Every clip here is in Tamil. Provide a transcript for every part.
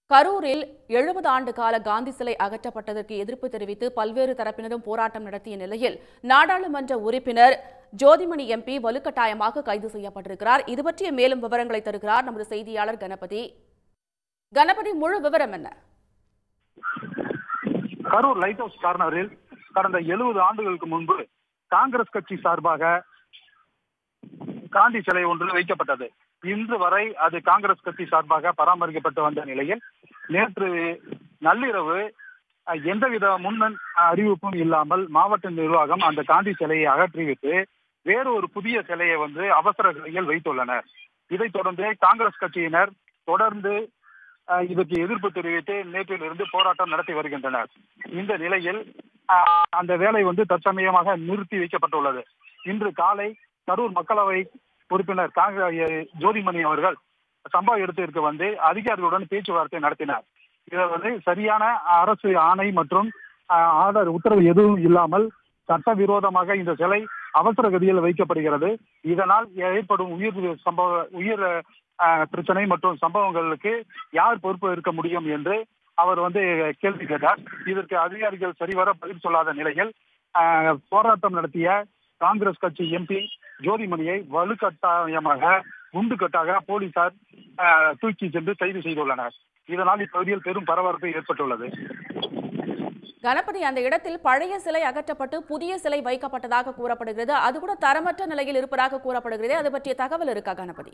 கரூரில் எழுபது ஆண்டு கால காந்தி சிலை அகற்றப்பட்டதற்கு எதிர்ப்பு தெரிவித்து பல்வேறு தரப்பினரும் போராட்டம் நடத்திய நிலையில் நாடாளுமன்ற உறுப்பினர் ஜோதிமணி எம்பி வலுக்கட்டாயமாக கைது செய்யப்பட்டிருக்கிறார் இது பற்றிய மேலும் விவரங்களை தருகிறார் நமது செய்தியாளர் கணபதி கணபதி முழு விவரம் என்ன கரூர் லைட் ஹவுஸ் கார்னரில் கடந்த எழுபது ஆண்டுகளுக்கு முன்பு காங்கிரஸ் கட்சி சார்பாக காந்தி சிலை ஒன்று வைக்கப்பட்டது இன்று வரை அது காங்கிரஸ் கட்சி சார்பாக பராமரிக்கப்பட்டு வந்த நிலையில் நேற்று நள்ளிரவு அஹ், எந்தவித முன் அறிவிப்பும் இல்லாமல் மாவட்ட நிர்வாகம் அந்த காந்தி சிலையை அகற்றிவிட்டு வேறு ஒரு புதிய சிலையை வந்து அவசர நிலையில் வைத்துள்ளனர் இதைத் தொடர்ந்து காங்கிரஸ் கட்சியினர் தொடர்ந்து அஹ், இதற்கு எதிர்ப்பு தெரிவித்து நேற்றிலிருந்து போராட்டம் நடத்தி வருகின்றனர் இந்த நிலையில் அஹ், அந்த வேலை வந்து தற்சமயமாக நிறுத்தி வைக்கப்பட்டுள்ளது இன்று காலை கரூர் மக்களவை உறுப்பினர் காங்கிரஸ் ஜோதிமணி அவர்கள் சம்பவ இடத்திற்கு வந்து அதிகாரிகளுடன் பேச்சுவார்த்தை நடத்தினார் இதில் வந்து சரியான அரசு ஆணை மற்றும் அஹ், ஆர்டர் உத்தரவு எதுவும் இல்லாமல் சட்டவிரோதமாக இந்த சிலை அவசர கதியில் வைக்கப்படுகிறது இதனால் ஏற்படும் உயிர் சம்பவ உயிர் அஹ், பிரச்சனை மற்றும் சம்பவங்களுக்கு யார் பொறுப்பு இருக்க முடியும் என்று அவர் வந்து கேள்வி கேட்டார் இதற்கு அதிகாரிகள் சரிவர பதில் சொல்லாத நிலையில் அஹ், போராட்டம் நடத்திய காங்கிரஸ் கட்சி எம்பி ஜோதிமணியை வலுக்கட்டாயமாக குண்டு கட்டாக போலீசார் அஹ், தூக்கி சென்று கைது செய்துள்ளனர் இதனால் இப்பகுதியில் பெரும் பரபரப்பு ஏற்பட்டுள்ளது கணபதி அந்த இடத்தில் பழைய சிலை அகற்றப்பட்டு புதிய சிலை வைக்கப்பட்டதாக கூறப்படுகிறது அது கூட தரமற்ற நிலையில் இருப்பதாக கூறப்படுகிறது அது பற்றிய தகவல் இருக்கா கணபதி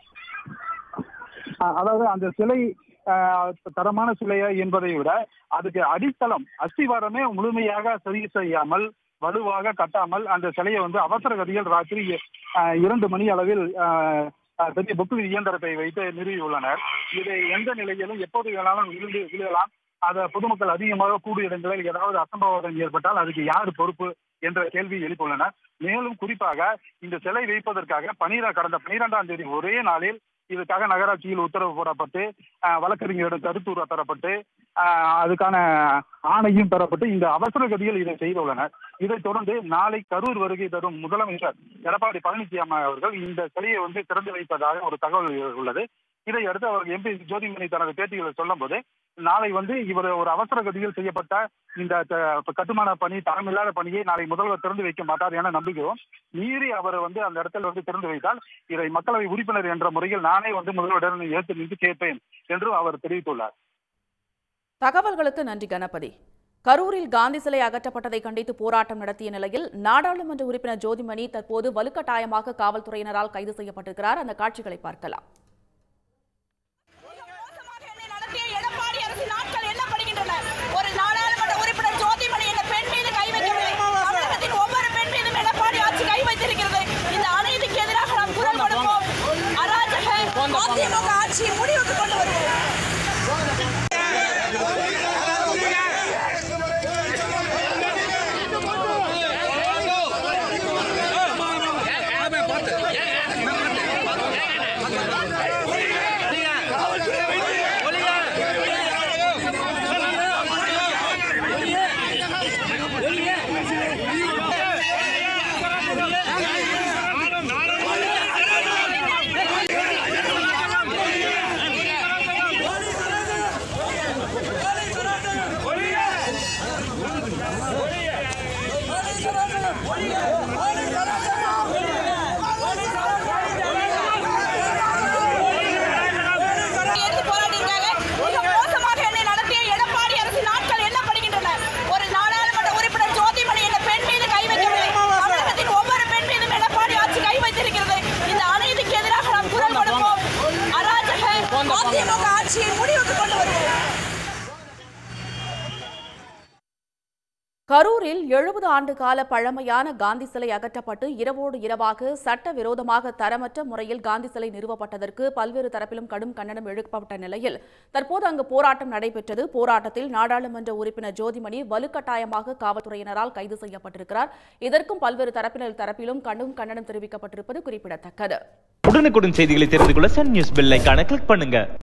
அஹ் அதாவது அந்த சிலை அஹ், தரமான சிலையா என்பதை விட அதுக்கு அடித்தளம் அஸ்திவாரமே முழுமையாக சரி செய்யாமல் வலுவாக கட்டாமல் அந்த சிலையை வந்து அவசர கதியில் ராத்திரி அஹ், இரண்டு மணி அளவில் அஹ், அஹ், பெரிய புக்கு இயந்திரத்தை வைத்து நிறுவியுள்ளனர் இதை எந்த நிலையிலும் எப்போது வேணாலும் விழுந்து விழுகலாம் அதை பொதுமக்கள் அதிகமாக கூடிய இடங்களில் ஏதாவது அசம்பாவிதம் ஏற்பட்டால் அதுக்கு யார் பொறுப்பு என்ற கேள்வி எழுப்பியுள்ளனர் மேலும் குறிப்பாக இந்த சிலை வைப்பதற்காக பனிர கடந்த பனிரெண்டாம் தேதி ஒரே நாளில் இதுக்காக நகராட்சியில் உத்தரவு போடப்பட்டு அஹ், வழக்கறிஞரிடம் கருத்துரு தரப்பட்டு அஹ், அதுக்கான ஆணையும் தரப்பட்டு இந்த அவசர கதியில் இதை செய்துள்ளனர் இதைத் தொடர்ந்து நாளை கரூர் வருகை தரும் முதலமைச்சர் எடப்பாடி பழனிசாமி அவர்கள் இந்த சிலையை வந்து திறந்து வைப்பதாக ஒரு தகவல் உள்ளது இதை அடுத்து அவர் எம்பி ஜோதிமணி தனது பேட்டிகளில் சொல்லும்போது நாளை வந்து இவர் ஒரு அவசர கதியில் செய்யப்பட்ட இந்த த- கட்டுமான பணி தரமில்லாத பணியை நாளை முதல்வர் திறந்து வைக்க மாட்டார் என நம்புகிறோம் மீறி அவர் வந்து அந்த இடத்தில் வந்து திறந்து வைத்தால் இதை மக்களவை உறுப்பினர் என்ற முறையில் நானே வந்து முதல்வரிடம் ஏற்று நின்று கேட்பேன் என்றும் அவர் தெரிவித்துள்ளார் தகவல்களுக்கு நன்றி கணபதி கரூரில் காந்தி சிலை அகற்றப்பட்டதை கண்டித்து போராட்டம் நடத்திய நிலையில் நாடாளுமன்ற உறுப்பினர் ஜோதிமணி தற்போது வலுக்கட்டாயமாக காவல்துறையினரால் கைது செய்யப்பட்டிருக்கிறார் அந்த காட்சிகளை பார்க்கலாம் மோசமாக என்னை நடத்திய எடப்பாடி அரசின் நாட்கள் எண்ணப்படுகின்றன. ஒரு நாடாளுமன்ற உறுப்பினர் ஜோதிமணி என்ற பெண் மீது கை வைக்கவில்லை. தமிழகத்தின் ஒவ்வொரு பெண் மீதும் எடப்பாடி ஆட்சி கை வைத்திருக்கிறது. இந்த அநீதிக்கு எதிராக நாம் குரல் கொடுப்போம். அராஜக அதிமுக ஆட்சியை முடிவுக்கு கொண்டு வருவோம் எதிர்த்து போராடியிருக்காங்க. மிக மோசமாக என்னை நடத்திய எடப்பாடி அரசின் நாட்கள் எண்ணப்படுகின்றன. ஒரு நாடாளுமன்ற உறுப்பினர் ஜோதிமணி என்ற பெண் மீது கை வைக்கவில்லை. தமிழகத்தின் ஒவ்வொரு பெண் மீதும் எடப்பாடி ஆட்சி கை வைத்திருக்கிறது. இந்த அநீதிக்கு எதிராக நாம் குரல் கொடுப்போம். அராஜக அதிமுக ஆட்சியை முடிவுக்கு கொண்டு வருவோம் கரூரில் எழுபது ஆண்டு கால பழமையான காந்தி சிலை அகற்றப்பட்டு இரவோடு இரவாக சட்டவிரோதமாக தரமற்ற முறையில் காந்தி சிலை நிறுவப்பட்டதற்கு பல்வேறு தரப்பிலும் கடும் கண்டனம் எழுப்பப்பட்ட நிலையில் தற்போது அங்கு போராட்டம் நடைபெற்றது போராட்டத்தில் நாடாளுமன்ற உறுப்பினர் ஜோதிமணி வலுக்கட்டாயமாக காவல்துறையினரால் கைது செய்யப்பட்டிருக்கிறார் இதற்கும் பல்வேறு தரப்பினர் தரப்பிலும் கடும் கண்டனம் தெரிவிக்கப்பட்டிருப்பது குறிப்பிடத்தக்கது உடனுக்குடன் செய்திகளை தெரிந்து கொள்ள சன் நியூஸ் பெல் ஐகானை கிளிக் பண்ணுங்க